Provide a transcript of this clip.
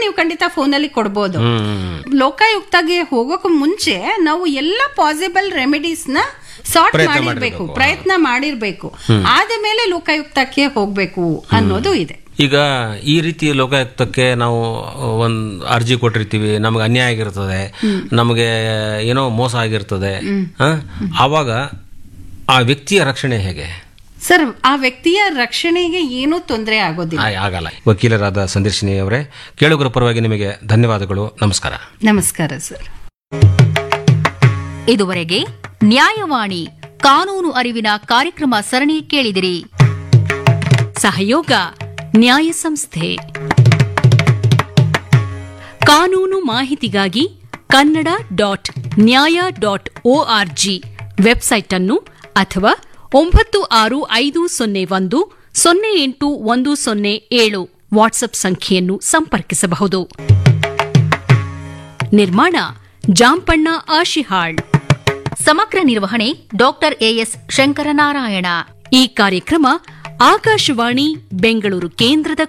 ನೀವು ಖಂಡಿತ ಫೋನಲ್ಲಿ ಕೊಡ್ಬೋದು ಹ್ಮ್ ಲೋಕಾಯುಕ್ತಗೆ ಹೋಗೋಕೆ ಮುಂಚೆ ನಾವು ಎಲ್ಲ ಪಾಸಿಬಲ್ ರೆಮಿಡೀಸ್ ನ ಸಾರ್ಟ್ ಪ್ರಯತ್ನ ಮಾಡಿರ್ಬೇಕು ಮಾಡಿರ್ಬೇಕು. ಪ್ರಯತ್ನ ಮಾಡಿರ್ಬೇಕು ಆದ ಮೇಲೆ ಲೋಕಾಯುಕ್ತಕ್ಕೆ ಹೋಗ್ಬೇಕು ಅನ್ನೋದು ಇದೆ ಈಗ ಈ ರೀತಿ ಲೋಕಾಯುಕ್ತಕ್ಕೆ ನಾವು ಒಂದು ಅರ್ಜಿ ಕೊಟ್ಟಿರ್ತೀವಿ ನಮಗೆ ಅನ್ಯಾಯ ಆಗಿರ್ತದೆ ನಮಗೆ ಏನೋ ಮೋಸ ಆಗಿರ್ತದೆ ಆ? ಆವಾಗ ಆ ವ್ಯಕ್ತಿಯ ರಕ್ಷಣೆ ಹೇಗೆ ಸರ್ ಆ ವ್ಯಕ್ತಿಯ ರಕ್ಷಣೆಗೆ ಏನೂ ತೊಂದರೆ ಆಗೋದಿಲ್ಲ ಆ, ಆಗಲ್ಲ ವಕೀಲರಾದ ಸಂದರ್ಶಿನಿ ಅವರೇ ಕೇಳುಗರ ಪರವಾಗಿ ನಿಮಗೆ ಧನ್ಯವಾದಗಳು ನಮಸ್ಕಾರ ನಮಸ್ಕಾರ ಸರ್ ಇದುವರೆಗೆ ನ್ಯಾಯವಾಣಿ ಕಾನೂನು ಅರಿವಿನ ಕಾರ್ಯಕ್ರಮ ಸರಣಿ ಕೇಳಿದಿರಿ ಸಹಯೋಗ ನ್ಯಾಯ ಸಂಸ್ಥೆ ಕಾನೂನು ಮಾಹಿತಿಗಾಗಿ Kannada dot Nyaya dot org website ಅನ್ನು ಅಥವಾ ಒಂಬತ್ತು ಆರು ಐದು ಸೊನ್ನೆ ಒಂದು ಸೊನ್ನೆ ಎಂಟು ಒಂದು ಸೊನ್ನೆ ಏಳು ವಾಟ್ಸ್ಆಪ್ ಸಂಖ್ಯೆಯನ್ನು ಸಂಪರ್ಕಿಸಬಹುದು ನಿರ್ಮಾಣ ಜಾಂಪಣ್ಣ ಆಶಿಹಾಳ್ ಸಮಗ್ರ ನಿರ್ವಹಣೆ ಡಾಕ್ಟರ್ ಎಎಸ್ ಶಂಕರನಾರಾಯಣ ಈ ಕಾರ್ಯಕ್ರಮ ಆಕಾಶವಾಣಿ ಬೆಂಗಳೂರು ಕೇಂದ್ರದ